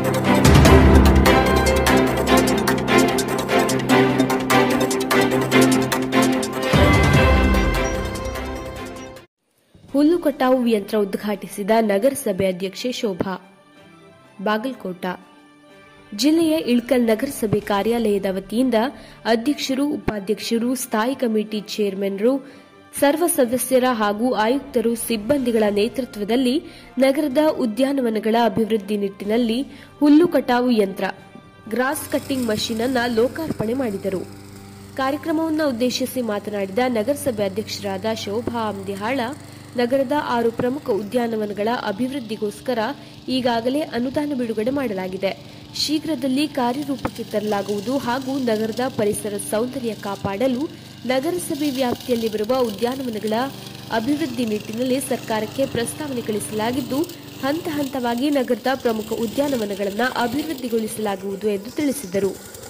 ಹುಲ್ಲು ಕಟಾವು ಯಂತ್ರ ಉದ್ಘಾಟಿಸಿದ ನಗರಸಭೆ ಅಧ್ಯಕ್ಷೆ ಶೋಭಾ ಬಾಗಲಕೋಟ ಜಿಲ್ಲೆಯ ಇಳ್ಕಲ್ ನಗರಸಭೆ ಕಾರ್ಯಾಲಯದ ವತಿಯಿಂದ ಅಧ್ಯಕ್ಷರು ಉಪಾಧ್ಯಕ್ಷರು ಸ್ಥಾಯಿ ಕಮಿಟಿ ಚೇರ್ಮನ್ರು ಸರ್ವ ಸದಸ್ಯರ ಹಾಗೂ ಆಯುಕ್ತರು ಸಿಬ್ಬಂದಿಗಳ ನೇತೃತ್ವದಲ್ಲಿ ನಗರದ ಉದ್ಯಾನವನಗಳ ಅಭಿವೃದ್ಧಿ ನಿಟ್ಟಿನಲ್ಲಿ ಹುಲ್ಲು ಕಟಾವು ಯಂತ್ರ ಗ್ರಾಸ್ ಕಟ್ಟಿಂಗ್ ಮಷೀನ್ ಅನ್ನ ಲೋಕಾರ್ಪಣೆ ಮಾಡಿದರು ಕಾರ್ಯಕ್ರಮವನ್ನು ಉದ್ದೇಶಿಸಿ ಮಾತನಾಡಿದ ನಗರಸಭೆ ಅಧ್ಯಕ್ಷರಾದ ಶೋಭಾ ಅಂದಿಹಾಳ ನಗರದ ಆರು ಪ್ರಮುಖ ಉದ್ಯಾನವನಗಳ ಅಭಿವೃದ್ಧಿಗೋಸ್ಕರ ಈಗಾಗಲೇ ಅನುದಾನ ಬಿಡುಗಡೆ ಮಾಡಲಾಗಿದೆ ಶೀಘ್ರದಲ್ಲಿ ಕಾರ್ಯರೂಪಕ್ಕೆ ತರಲಾಗುವುದು ಹಾಗೂ ನಗರದ ಪರಿಸರ ಸೌಂದರ್ಯ ಕಾಪಾಡಲು ನಗರಸಭೆ ವ್ಯಾಪ್ತಿಯಲ್ಲಿ ಬರುವ ಉದ್ಯಾನವನಗಳ ಅಭಿವೃದ್ಧಿ ನಿಟ್ಟಿನಲ್ಲಿ ಸರ್ಕಾರಕ್ಕೆ ಪ್ರಸ್ತಾವನೆ ಕಳಿಸಲಾಗಿದ್ದು ಹಂತ ಹಂತವಾಗಿ ನಗರದ ಪ್ರಮುಖ ಉದ್ಯಾನವನಗಳನ್ನು ಅಭಿವೃದ್ಧಿಗೊಳಿಸಲಾಗುವುದು ಎಂದು ತಿಳಿಸಿದರು